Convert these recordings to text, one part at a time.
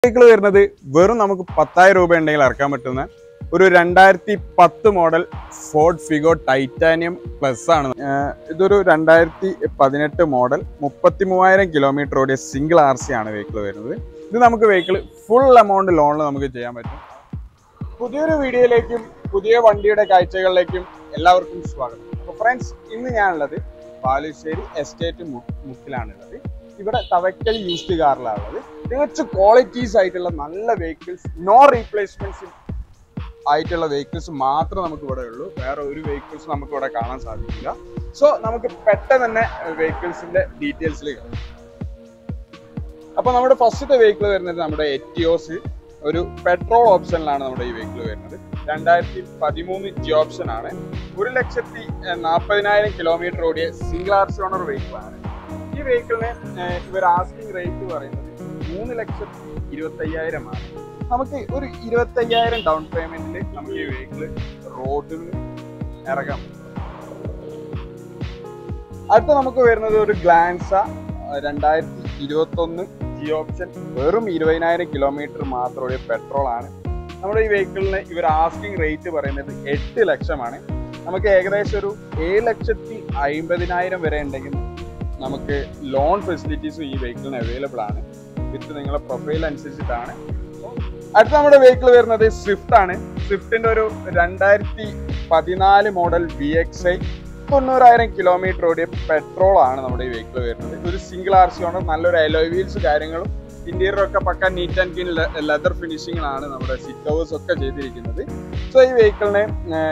vehicle വരുന്നത് വെറും നമുക്ക് പത്തായിരം രൂപ ഉണ്ടെങ്കിൽ ഇറക്കാൻ പറ്റുന്ന ഒരു രണ്ടായിരത്തി പത്ത് model Ford Figo Titanium plus ആണ് ഏഹ് ഇതൊരു രണ്ടായിരത്തി പതിനെട്ട് മോഡൽ മുപ്പത്തി മൂവായിരം കിലോമീറ്റർ ഓടിയ സിംഗിൾ ആർ സി ആണ് വെഹിക്കിൾ വരുന്നത് ഇത് നമുക്ക് വെഹിക്കിൾ ഫുൾ എമൗണ്ട് ലോണിൽ നമുക്ക് ചെയ്യാൻ പറ്റും പുതിയൊരു വീഡിയോയിലേക്കും പുതിയ വണ്ടിയുടെ കാഴ്ചകളിലേക്കും എല്ലാവർക്കും സ്വാഗതം അപ്പോൾ ഫ്രണ്ട്സ് ഇന്ന് ഞാനുള്ളത് ബാലുശ്ശേരി എസ്റ്റേറ്റ് മു- മുക്കിലാണുള്ളത് ഇവിടെ തവക്കൽ യൂസ്ഡ് കാറിലാണുള്ളത് തികച്ചും ക്വാളിറ്റീസ് ആയിട്ടുള്ള നല്ല വെഹിക്കിൾസ് നോ റീപ്ലേസ്മെന്റ്സ് ആയിട്ടുള്ള വെഹിക്കിൾസ് മാത്രമേ നമുക്ക് ഇവിടെ ഉള്ളൂ വേറെ ഒരു വെഹിക്കിൾസ് നമുക്ക് ഇവിടെ കാണാൻ സാധിക്കില്ല സോ നമുക്ക് പെട്ടെന്ന് തന്നെ വെഹിക്കിൾസിന്റെ ഡീറ്റെയിൽസിൽ അപ്പൊ നമ്മുടെ ഫസ്റ്റത്തെ വെഹിക്കിൾ വരുന്നത് നമ്മുടെ എറ്റിയോസ് ഒരു പെട്രോൾ ഓപ്ഷനിലാണ് നമ്മുടെ ഈ വെഹിക്കിൾ വരുന്നത് രണ്ടായിരത്തി പതിമൂന്ന് ജി ഓപ്ഷൻ ആണ് ഒരു ലക്ഷത്തി നാൽപ്പതിനായിരം കിലോമീറ്റർ ഓടിയ സിംഗിൾ ആർ ഓണർ വെഹിക്കിൾ ആണ് ഈ വെഹിക്കിളിന് ഇവർ ആസ്കിംഗ് റേറ്റ് പറയുന്നത് മൂന്ന് ലക്ഷത്തി ഇരുപത്തയ്യായിരം ആണ് നമുക്ക് ഒരു ഇരുപത്തയ്യായിരം ഡൗൺ പേയ്മെന്റിൽ നമുക്ക് ഈ വെഹിക്കിൾ റോഡിൽ ഇറങ്ങാം അടുത്ത നമുക്ക് വരുന്നത് ഒരു ഗ്ലാൻസ രണ്ടായിരത്തി ഇരുപത്തി ഒന്ന് ജി ഓപ്ഷൻ വെറും ഇരുപതിനായിരം കിലോമീറ്റർ മാത്രം ഓടിയ പെട്രോൾ ആണ് നമ്മുടെ ഈ വെഹിക്കിളിന് ഇവർ ആസ്കിംഗ് റേറ്റ് പറയുന്നത് എട്ട് ലക്ഷമാണ് നമുക്ക് ഏകദേശം ഒരു ഏഴ് ലക്ഷത്തി അമ്പതിനായിരം വരെ ഉണ്ടെങ്കിൽ നമുക്ക് ലോൺ ഫെസിലിറ്റീസും ഈ വെഹിക്കിളിന് അവൈലബിൾ ആണ് വിത്ത് നിങ്ങളുടെ പ്രൊഫൈൽ അനുസരിച്ചിട്ടാണ് അടുത്ത നമ്മുടെ വെഹിക്കിൾ വരുന്നത് സ്വിഫ്റ്റ് ആണ് സ്വിഫ്റ്റിന്റെ ഒരു രണ്ടായിരത്തി പതിനാല് മോഡൽ വി എക്സ് ഐ തൊണ്ണൂറായിരം കിലോമീറ്റർ ഓടിയ പെട്രോൾ ആണ് നമ്മുടെ ഈ വെഹിക്കിൾ വരുന്നത് ഒരു സിംഗിൾ ആർ സി ഓണർ നല്ലൊരു അലോയ് വീൽസ് കാര്യങ്ങളും ഇന്റീരിയർ ഒക്കെ pucca neat and clean leather ഫിനിഷിങ്ങിലാണ് നമ്മുടെ സിറ്റ് കവേഴ്സ് ഒക്കെ ചെയ്തിരിക്കുന്നത് സോ ഈ വെഹിക്കിളിന്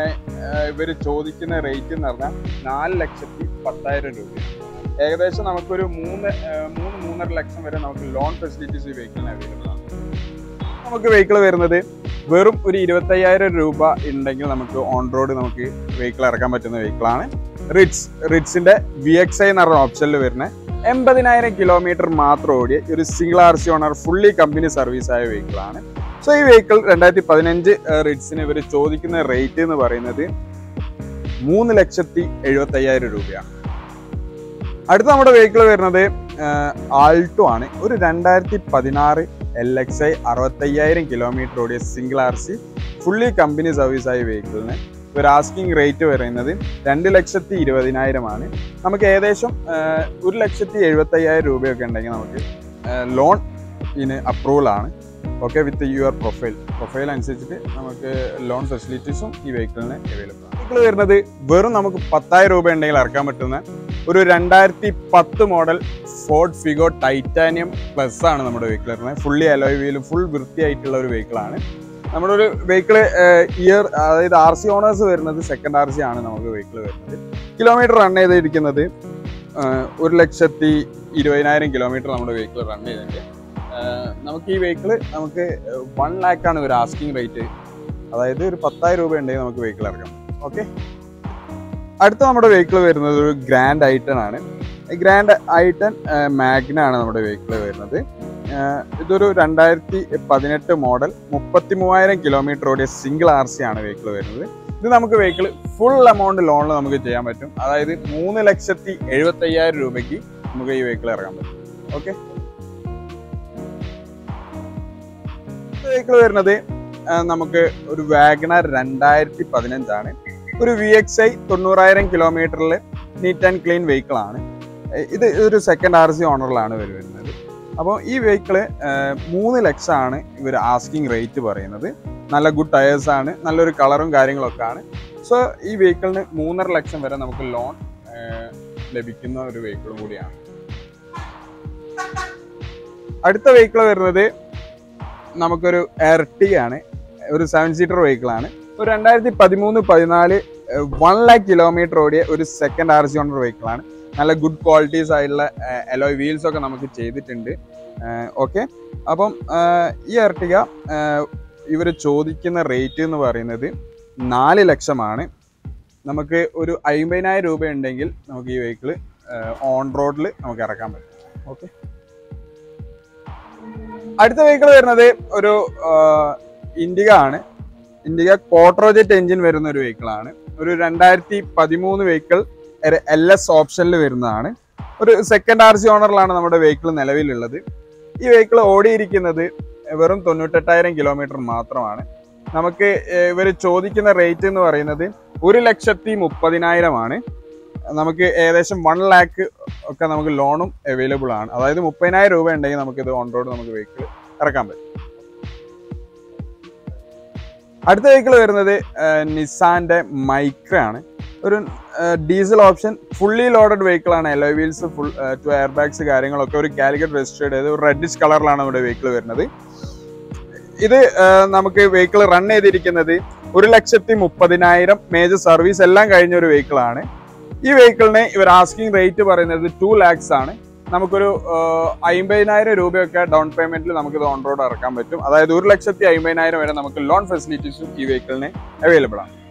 ഇവർ ചോദിക്കുന്ന റേറ്റ് എന്ന് പറഞ്ഞാൽ നാല് ലക്ഷത്തി പത്തായിരം രൂപയാണ് ഏകദേശം നമുക്കൊരു മൂന്ന് ഏഹ് മൂന്ന് മൂന്നര ലക്ഷം വരെ നമുക്ക് ലോൺ ഫെസിലിറ്റീസ് ഈ വെഹിക്കിളിന് അവൈലബിൾ ആണ് നമുക്ക് വെഹിക്കിൾ വരുന്നത് വെറും ഒരു ഇരുപത്തയ്യായിരം രൂപ ഉണ്ടെങ്കിൽ നമുക്ക് ഓൺ റോഡ് നമുക്ക് വെഹിക്കിൾ ഇറക്കാൻ പറ്റുന്ന വെഹിക്കിളാണ് റിറ്റ്സ് റിറ്റ്സിന്റെ വി എക്സ് ഐ എന്ന് പറഞ്ഞ ഓപ്ഷനിൽ വരുന്ന എൺപതിനായിരം കിലോമീറ്റർ മാത്രം ഓടിയ ഒരു single R C owner fully company service ആയ വെഹിക്കിളാണ് സോ ഈ വെഹിക്കിൾ രണ്ടായിരത്തി പതിനഞ്ച് റിറ്റ്സിന് ഇവർ ചോദിക്കുന്ന റേറ്റ് എന്ന് പറയുന്നത് മൂന്ന് ലക്ഷത്തി എഴുപത്തയ്യായിരം രൂപയാണ് അടുത്ത നമ്മുടെ വെഹിക്കിൾ വരുന്നത് ആൾട്ടോ ആണ് ഒരു രണ്ടായിരത്തി പതിനാറ് എൽ എക്സ് ഐ അറുപത്തയ്യായിരം കിലോമീറ്റർ ഓടിയ single R C fully company service ആയ വെഹിക്കിളിന് ഒരു ആസ്കിംഗ് റേറ്റ് പറയുന്നത് രണ്ട് ലക്ഷത്തി ഇരുപതിനായിരമാണ് നമുക്ക് ഏകദേശം ആ, ഒരു ലക്ഷത്തി എഴുപത്തയ്യായിരം രൂപയൊക്കെ ഉണ്ടെങ്കിൽ നമുക്ക് ലോൺ ഇതിന് അപ്രൂവൽ ആണ് okay with your profile profile അനുസരിച്ചിട്ട് നമുക്ക് ലോൺ ഫെസിലിറ്റീസും ഈ വെഹിക്കിളിന് അവൈലബിൾ ആണ് വെഹിക്കിൾ വരുന്നത് വെറും നമുക്ക് പത്തായിരം രൂപ ഉണ്ടെങ്കിൽ ഇറക്കാൻ പറ്റുന്ന ഒരു രണ്ടായിരത്തി പത്ത് model Ford Figo Titanium plus ആണ് നമ്മുടെ വെഹിക്കിൾ വരുന്നത് ഫുള്ളി അലോയ് വീലും ഫുൾ വൃത്തിയായിട്ടുള്ള ഒരു വെഹിക്കിളാണ് നമ്മുടെ ഒരു വെഹിക്കിൾ ഇയർ അതായത് ആർ സി ഓണേഴ്സ് വരുന്നത് സെക്കൻഡ് ആർ സി ആണ് നമുക്ക് വെഹിക്കിൾ വരുന്നത് കിലോമീറ്റർ റൺ ചെയ്തിരിക്കുന്നത് ഏഹ്, ഒരു ലക്ഷത്തി ഇരുപതിനായിരം കിലോമീറ്റർ നമ്മുടെ വെഹിക്കിൾ റൺ ചെയ്തിട്ടുണ്ട് ഏഹ്, നമുക്ക് ഈ വെഹിക്കിൾ നമുക്ക് വൺ ലാക്ക് ആണ് ഒരു ആസ്കിംഗ് റേറ്റ് അതായത് ഒരു പത്തായിരം രൂപ ഉണ്ടെങ്കിൽ നമുക്ക് വെഹിക്കിൾ ഇറക്കാം ഓക്കെ അടുത്ത നമ്മുടെ വെഹിക്കിൾ വരുന്നത് ഒരു ഗ്രാൻഡ് ഐട്ടൺ ആണ് ഗ്രാൻഡ് ഐട്ടൺ മാഗ്ന ആണ് നമ്മുടെ വെഹിക്കിൾ വരുന്നത് ഏഹ് ഇതൊരു രണ്ടായിരത്തി പതിനെട്ട് മോഡൽ മുപ്പത്തി മൂവായിരം കിലോമീറ്റർ ഓടിയ സിംഗിൾ ആർ സി ആണ് വെഹിക്കിൾ വരുന്നത് ഇത് നമുക്ക് വെഹിക്കിൾ ഫുൾ എമൗണ്ട് ലോണിൽ നമുക്ക് ചെയ്യാൻ പറ്റും അതായത് മൂന്ന് ലക്ഷത്തി എഴുപത്തി അയ്യായിരം രൂപയ്ക്ക് നമുക്ക് ഈ വെഹിക്കിൾ ഇറങ്ങാൻ പറ്റും ഓക്കെ വെഹിക്കിൾ വരുന്നത് ഏഹ് നമുക്ക് ഒരു വാഗണർ രണ്ടായിരത്തി പതിനഞ്ചാണ് ഒരു വി എക്സ് ഐ തൊണ്ണൂറായിരം കിലോമീറ്ററിൽ നീറ്റ് ആൻഡ് ക്ലീൻ വെഹിക്കിൾ ആണ് ഏഹ് ഇത് ഒരു സെക്കൻഡ് ആർ സി ഓണറിലാണ് ഇവർ വരുന്നത് അപ്പോൾ ഈ വെഹിക്കിള് മൂന്ന് ലക്ഷമാണ് ഇവർ ആസ്കിംഗ് റേറ്റ് പറയുന്നത് നല്ല ഗുഡ് ടയേഴ്സ് ആണ് നല്ലൊരു കളറും കാര്യങ്ങളൊക്കെ ആണ് സോ ഈ വെഹിക്കിളിന് മൂന്നര ലക്ഷം വരെ നമുക്ക് ലോൺ ലഭിക്കുന്ന ഒരു വെഹിക്കിളും കൂടിയാണ് അടുത്ത വെഹിക്കിൾ വരുന്നത് നമുക്കൊരു എർട്ടിക ആണ് ഒരു സെവൻ സീറ്റർ വെഹിക്കിൾ ആണ് ഒരു രണ്ടായിരത്തി പതിമൂന്ന് പതിനാല് വൺ ലാക്ക് കിലോമീറ്റർ ഓടിയ ഒരു second R C owner vehicle ആണ് നല്ല ഗുഡ് ക്വാളിറ്റീസ് ആയിട്ടുള്ള അലോയ് വീൽസ് ഒക്കെ നമുക്ക് ചെയ്തിട്ടുണ്ട് ഓക്കെ അപ്പം ആഹ് ഈ എർട്ടിക ഇവർ ചോദിക്കുന്ന റേറ്റ് എന്ന് പറയുന്നത് നാല് ലക്ഷമാണ് നമുക്ക് ഒരു അമ്പതിനായിരം രൂപ ഉണ്ടെങ്കിൽ നമുക്ക് ഈ വെഹിക്കിൾ ഓൺ റോഡിൽ നമുക്ക് ഇറക്കാൻ പറ്റും ഓക്കെ അടുത്ത വെഹിക്കിൾ വരുന്നത് ഒരു ഇൻഡിക ആണ് ഇൻഡിക ക്വാർട്ടറോജറ്റ് എഞ്ചിൻ വരുന്ന ഒരു വെഹിക്കിൾ ആണ് ഒരു രണ്ടായിരത്തി പതിമൂന്ന് വെഹിക്കിൾ എൽ എസ് ഓപ്ഷനിൽ വരുന്നതാണ് ഒരു സെക്കൻഡ് ആർ സി ഓണറിലാണ് നമ്മുടെ വെഹിക്കിൾ നിലവിലുള്ളത് ഈ വെഹിക്കിൾ ഓടിയിരിക്കുന്നത് വെറും തൊണ്ണൂറ്റെട്ടായിരം കിലോമീറ്റർ മാത്രമാണ് നമുക്ക് ഇവർ ചോദിക്കുന്ന റേറ്റ് എന്ന് പറയുന്നത് ഒരു ലക്ഷത്തി മുപ്പതിനായിരമാണ് നമുക്ക് ഏകദേശം വൺ ലാക്ക് ഒക്കെ നമുക്ക് ലോണും അവൈലബിൾ ആണ് അതായത് മുപ്പതിനായിരം രൂപ ഉണ്ടെങ്കിൽ നമുക്ക് ഇത് ഓൺ റോഡ് നമുക്ക് വെഹിക്കിൾ ഇറക്കാൻ പറ്റും അടുത്ത വെഹിക്കിൾ വരുന്നത് നിസാന്റെ മൈക്ര ആണ് ഒരു diesel option fully loaded vehicle ആണ് alloy wheels full two air bags കാര്യങ്ങളൊക്കെ ഒരു കാലിക്കറ്റ് രജിസ്റ്റേർഡ് ചെയ്ത് ഒരു റെഡിഷ് കളറിലാണ് നമ്മുടെ വെഹിക്കിൾ വരുന്നത് ഇത് ആ, നമുക്ക് വെഹിക്കിൾ റൺ ചെയ്തിരിക്കുന്നത് ഒരു ലക്ഷത്തി മുപ്പതിനായിരം മേജർ സർവീസ് എല്ലാം കഴിഞ്ഞ ഒരു വെഹിക്കിൾ ആണ് ഈ വെഹിക്കിളിന് ഇവർ ആസ്കിംഗ് റേറ്റ് പറയുന്നത് ടു ലാക്സ് ആണ് നമുക്കൊരു ആ, അമ്പതിനായിരം രൂപയൊക്കെ ഡൗൺ പേയ്മെന്റിൽ നമുക്ക് ഇത് ഓൺ റോഡ് ഇറക്കാൻ പറ്റും അതായത് ഒരു ലക്ഷത്തി അമ്പതിനായിരം വരെ നമുക്ക് ലോൺ ഫെസിലിറ്റീസും ഈ വെഹിക്കിളിന് അവൈലബിൾ ആണ്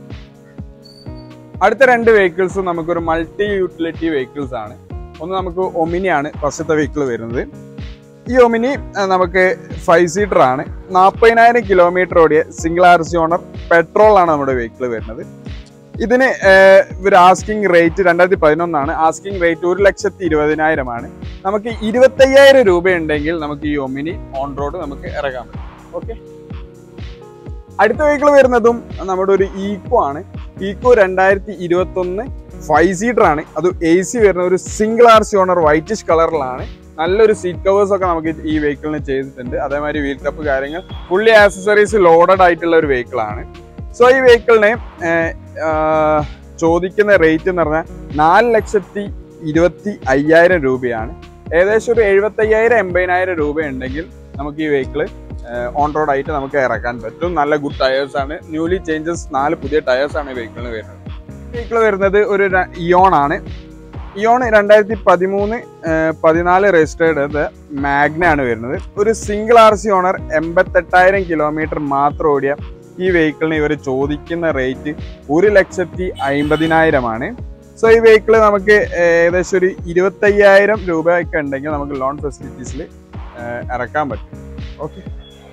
അടുത്ത രണ്ട് വെഹിക്കിൾസും നമുക്കൊരു മൾട്ടി യൂട്ടിലിറ്റി വെഹിക്കിൾസ് ആണ് ഒന്ന് നമുക്ക് ഒമിനി ആണ് ഫസ്റ്റത്തെ വെഹിക്കിൾ വരുന്നത് ഈ ഒമിനി ആ, നമുക്ക് ഫൈവ് സീറ്റർ ആണ് നാൽപ്പതിനായിരം കിലോമീറ്റർ ഓടിയ single R C owner petrol ആണ് നമ്മുടെ വെഹിക്കിൾ വരുന്നത് ഇതിന് ഇവർ ആസ്കിംഗ് റേറ്റ് രണ്ടായിരത്തി പതിനൊന്നാണ് ആസ്കിംഗ് റേറ്റ് ഒരു ലക്ഷത്തി ഇരുപതിനായിരമാണ് നമുക്ക് ഇരുപത്തയ്യായിരം രൂപ ഉണ്ടെങ്കിൽ നമുക്ക് ഈ ഒമിനി ഓൺ റോഡ് നമുക്ക് ഇറക്കാൻ പറ്റും ഓക്കെ അടുത്ത വെഹിക്കിൾ വരുന്നതും നമ്മുടെ ഒരു ഈക്കോ ആണ് ഈക്കോ രണ്ടായിരത്തി ഇരുപത്തി ഒന്ന് ഫൈവ് സീറ്റർ ആണ് അത് എ സി വരുന്ന ഒരു single R C owner whitish കളറിലാണ് നല്ലൊരു സീറ്റ് കവേഴ്സ് ഒക്കെ നമുക്ക് ഈ വെഹിക്കിളിന് ചെയ്തിട്ടുണ്ട് അതേമാതിരി വീൽ കപ്പ് കാര്യങ്ങൾ ഫുള്ളി ആക്സസറീസ് ലോഡഡ് ആയിട്ടുള്ള ഒരു വെഹിക്കിൾ ആണ് സോ ഈ വെഹിക്കിളിന് ചോദിക്കുന്ന റേറ്റ് എന്ന് പറഞ്ഞാൽ നാല് ലക്ഷത്തി ഇരുപത്തി അയ്യായിരം രൂപയാണ് ഏകദേശം ഒരു എഴുപത്തി അയ്യായിരം എൺപതിനായിരം രൂപ ഉണ്ടെങ്കിൽ നമുക്ക് ഈ വെഹിക്കിൾ ഓൺ റോഡ് ആയിട്ട് നമുക്ക് ഇറക്കാൻ പറ്റും നല്ല ഗുഡ് ടയേഴ്സ് ആണ് ന്യൂലി ചേഞ്ചസ് നാല് പുതിയ ടയേഴ്സ് ആണ് ഈ വെഹിക്കിളിന് വരുന്നത് വെഹിക്കിൾ വരുന്നത് ഒരു ഇയോൺ ആണ് ഇയോൺ രണ്ടായിരത്തി പതിമൂന്ന് പതിനാല് രജിസ്റ്റേർഡ് മാഗ്ന ആണ് വരുന്നത് ഒരു സിംഗിൾ ആർ സി ഓണർ എൺപത്തെട്ടായിരം കിലോമീറ്റർ മാത്രം ഓടിയ ഈ വെഹിക്കിളിന് ഇവർ ചോദിക്കുന്ന റേറ്റ് ഒരു ലക്ഷത്തി അമ്പതിനായിരമാണ് സോ ഈ വെഹിക്കിൾ നമുക്ക് ഏകദേശം ഒരു ഇരുപത്തയ്യായിരം രൂപയൊക്കെ ഉണ്ടെങ്കിൽ നമുക്ക് ലോൺ ഫെസിലിറ്റീസിൽ ഇറക്കാൻ പറ്റും ഓക്കെ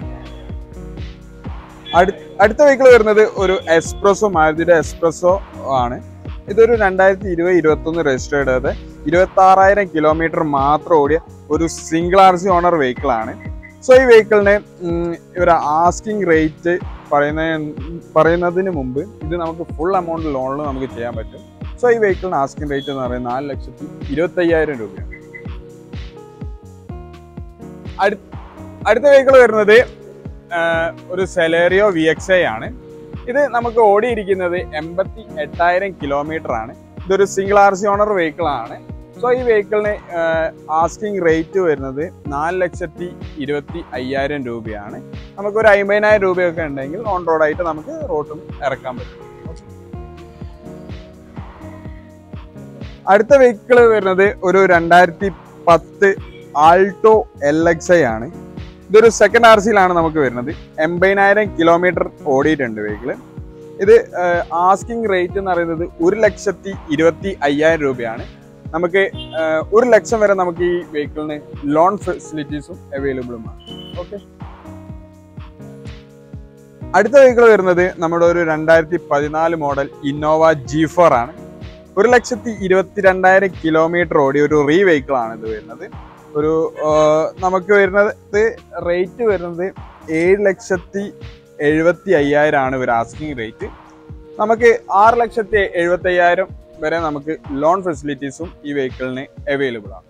അടുത്ത വെഹിക്കിൾ വരുന്നത് ഒരു എക്സ്പ്രസോ മാരുതിയുടെ എക്സ്പ്രസോ ആണ് ഇതൊരു രണ്ടായിരത്തി ഇരുപത് ഇരുപത്തൊന്ന് രജിസ്റ്റേർഡ് ചെയ്ത് ഇരുപത്തി ആറായിരം കിലോമീറ്റർ മാത്രം ഓടിയ ഒരു single R C owner vehicle ആണ് സോ ഈ വെഹിക്കിളിന് ഇവർ ആസ്കിംഗ് റേറ്റ് പറയുന്ന പറയുന്നതിന് മുമ്പ് ഇത് നമുക്ക് ഫുൾ എമൗണ്ട് ലോണിൽ നമുക്ക് ചെയ്യാൻ പറ്റും സോ ഈ വെഹിക്കിളിന് ആസ്കിംഗ് റേറ്റ് എന്ന് പറയുന്നത് നാല് ലക്ഷത്തി ഇരുപത്തി അയ്യായിരം രൂപയാണ് അടു- അടുത്ത വെഹിക്കിൾ വരുന്നത് ആ, ഒരു സെലേറിയോ വി എക്സ് ഐ ആണ് ഇത് നമുക്ക് ഓടിയിരിക്കുന്നത് എൺപത്തി എട്ടായിരം കിലോമീറ്റർ ആണ് ഇതൊരു single R C owner vehicle ആണ് സോ ഈ വെഹിക്കിളിന് ആസ്കിംഗ് റേറ്റ് വരുന്നത് നാല് ലക്ഷത്തി ഇരുപത്തി അയ്യായിരം രൂപയാണ് നമുക്കൊരു അമ്പതിനായിരം രൂപയൊക്കെ ഉണ്ടെങ്കിൽ ഓൺ റോഡായിട്ട് നമുക്ക് റോട്ടും ഇറക്കാൻ പറ്റും അടുത്ത വെഹിക്കിൾ വരുന്നത് ഒരു രണ്ടായിരത്തി പത്ത് ആൾട്ടോ എൽ എക്സ് ഐ ആണ് ഇതൊരു സെക്കൻഡ് ആർ സിയിലാണ് നമുക്ക് വരുന്നത് എൺപതിനായിരം കിലോമീറ്റർ ഓടിയിട്ടുണ്ട് വെഹിക്കിൾ ഇത് ആസ്കിംഗ് റേറ്റ് എന്ന് പറയുന്നത് ഒരു ലക്ഷത്തി ഇരുപത്തി അയ്യായിരം രൂപയാണ് നമുക്ക് ആ, ഒരു ലക്ഷം വരെ നമുക്ക് ഈ വെഹിക്കിളിന് ലോൺ ഫെസിലിറ്റീസും അവൈലബിളുമാണ് ഓക്കെ അടുത്ത വെഹിക്കിൾ വരുന്നത് നമ്മുടെ ഒരു രണ്ടായിരത്തി പതിനാല് മോഡൽ ഇന്നോവ ജി ഫോർ ആണ് ഒരു ലക്ഷത്തി ഇരുപത്തി രണ്ടായിരം കിലോമീറ്റർ ഓടിയ ഒരു റീ വെഹിക്കിൾ ആണ് ഇത് വരുന്നത് ഒരു ആ, നമുക്ക് വരുന്നത് റേറ്റ് വരുന്നത് ഏഴ് ലക്ഷത്തി എഴുപത്തി അയ്യായിരം ആണ് ഒരു ആസ്കിംഗ് റേറ്റ് നമുക്ക് ആറ് ലക്ഷത്തി എഴുപത്തി അയ്യായിരം വരെ നമുക്ക് ലോൺ ഫെസിലിറ്റീസും ഈ വെഹിക്കിളിന് അവൈലബിൾ ആണ്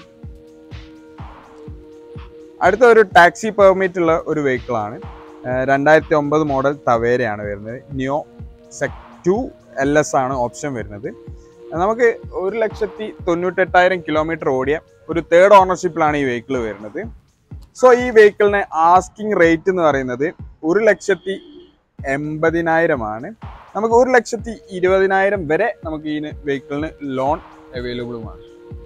അടുത്ത ഒരു ടാക്സി പെർമിറ്റ് ഉള്ള ഒരു വെഹിക്കിൾ ആണ് രണ്ടായിരത്തി ഒമ്പത് മോഡൽ തവേരയാണ് വരുന്നത് നിയോ സെക് ടു എൽ എസ് ആണ് ഓപ്ഷൻ വരുന്നത് നമുക്ക് ഒരു ലക്ഷത്തി തൊണ്ണൂറ്റെട്ടായിരം കിലോമീറ്റർ ഓടിയ ഒരു തേർഡ് ഓണർഷിപ്പിലാണ് ഈ വെഹിക്കിൾ വരുന്നത് സോ ഈ വെഹിക്കിളിന് ആസ്കിംഗ് റേറ്റ് എന്ന് പറയുന്നത് ഒരു ലക്ഷത്തി എൺപതിനായിരമാണ് നമുക്ക് ഒരു ലക്ഷത്തി ഇരുപതിനായിരം വരെ നമുക്ക് ഈ വെഹിക്കിളിന് ലോൺ അവൈലബിളുമാണ്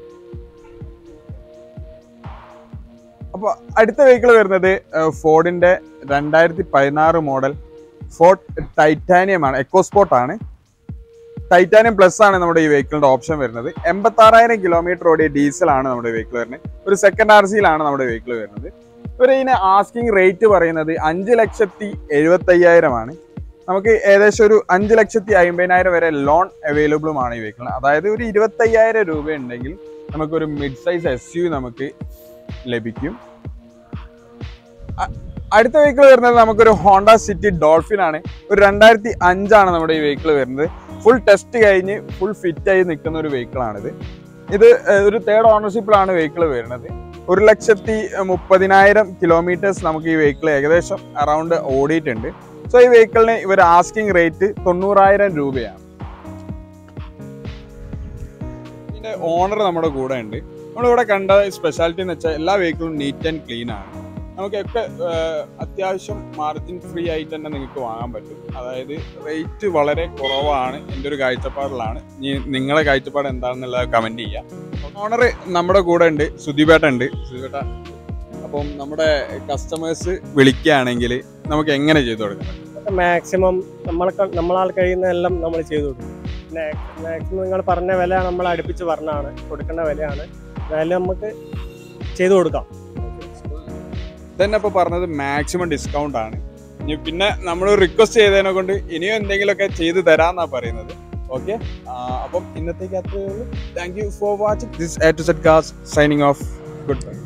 അപ്പോൾ അടുത്ത വെഹിക്കിൾ വരുന്നത് ഫോർഡിന്റെ രണ്ടായിരത്തി പതിനാറ് മോഡൽ ഫോർഡ് ടൈറ്റാനിയം ആണ് എക്കോസ്പോർട്ട് ആണ് ടൈറ്റാനിയം പ്ലസ് ആണ് നമ്മുടെ ഈ വെഹിക്കിളിന്റെ ഓപ്ഷൻ വരുന്നത് എൺപത്തി ആറായിരം കിലോമീറ്റർ ഓടിയ ഡീസൽ ആണ് നമ്മുടെ വെഹിക്കിൾ വരുന്നത് ഒരു സെക്കൻഡ് ആർ സിയിലാണ് നമ്മുടെ വെഹിക്കിൾ വരുന്നത് ഇവർ ഇതിന് ആസ്കിംഗ് റേറ്റ് പറയുന്നത് അഞ്ച് ലക്ഷത്തി എഴുപത്തി അയ്യായിരം ആണ് നമുക്ക് ഏകദേശം ഒരു അഞ്ച് ലക്ഷത്തി അമ്പതിനായിരം വരെ ലോൺ അവൈലബിളുമാണ് ഈ വെഹിക്കിളിന് അതായത് ഒരു ഇരുപത്തി അയ്യായിരം രൂപ ഉണ്ടെങ്കിൽ നമുക്കൊരു മിഡ് സൈസ് എസ് യു നമുക്ക് ലഭിക്കും അ- അടുത്ത വെഹിക്കിൾ വരുന്നത് നമുക്കൊരു ഹോണ്ട സിറ്റി ഡോൾഫിൻ ആണ് ഒരു രണ്ടായിരത്തി അഞ്ചാണ് നമ്മുടെ ഈ വെഹിക്കിൾ വരുന്നത് ഫുൾ ടെസ്റ്റ് കഴിഞ്ഞ് ഫുൾ ഫിറ്റ് ആയി നിൽക്കുന്ന ഒരു വെഹിക്കിൾ ആണിത് ഇത് ഏഹ്, ഒരു തേർഡ് ഓണർഷിപ്പിലാണ് വെഹിക്കിൾ വരുന്നത് ഒരു ലക്ഷത്തി മുപ്പതിനായിരം കിലോമീറ്റേഴ്സ് നമുക്ക് ഈ വെഹിക്കിൾ ഏകദേശം അറൗണ്ട് ഓടിയിട്ടുണ്ട് സോ ഈ വെഹിക്കിളിന് ഇവർ ആസ്കിംഗ് റേറ്റ് തൊണ്ണൂറായിരം രൂപയാണ് ഇതിന്റെ ഓണർ നമ്മുടെ കൂടെ ഉണ്ട് നമ്മളിവിടെ കണ്ട സ്പെഷ്യാലിറ്റി എന്ന് വെച്ചാൽ എല്ലാ വെഹിക്കിളും നീറ്റ് ആൻഡ് ക്ലീൻ ആണ് നമുക്കൊക്കെ ഏഹ്, അത്യാവശ്യം മാർജിൻ ഫ്രീ ആയിട്ട് തന്നെ നിങ്ങൾക്ക് വാങ്ങാൻ പറ്റും അതായത് റേറ്റ് വളരെ കുറവാണ് എൻ്റെ ഒരു കാഴ്ചപ്പാടിലാണ് ഇനി നിങ്ങളെ കാഴ്ചപ്പാട് എന്താണെന്നുള്ളത് കമന്റ് ചെയ്യാം ഓണർ നമ്മുടെ കൂടെ ഉണ്ട് സുദീപേട്ട ഉണ്ട് സുദീപേട്ട അപ്പം നമ്മുടെ കസ്റ്റമേഴ്സ് വിളിക്കുകയാണെങ്കിൽ നമുക്ക് എങ്ങനെ ചെയ്തു കൊടുക്കാം മാക്സിമം നമ്മളെ നമ്മളാൽ കഴിയുന്ന എല്ലാം നമ്മൾ ചെയ്തു കൊടുക്കും പിന്നെ മാക്സിമം നിങ്ങൾ പറഞ്ഞ വില നമ്മൾ അടുപ്പിച്ച് പറഞ്ഞാണ് കൊടുക്കേണ്ട വിലയാണ് എന്നാലും നമുക്ക് ചെയ്തു കൊടുക്കാം ഇതന്നെ ഇപ്പോൾ പറഞ്ഞത് മാക്സിമം ഡിസ്കൗണ്ട് ആണ് ഇനി പിന്നെ നമ്മൾ റിക്വസ്റ്റ് ചെയ്തതിനെ കൊണ്ട് ഇനിയും എന്തെങ്കിലുമൊക്കെ ചെയ്ത് തരാന്നാ പറയുന്നത് ഓക്കെ അപ്പം ഇന്നത്തേക്ക് അത്രയേ ഉള്ളൂ thank you for watching this A to Z cars signing off good bye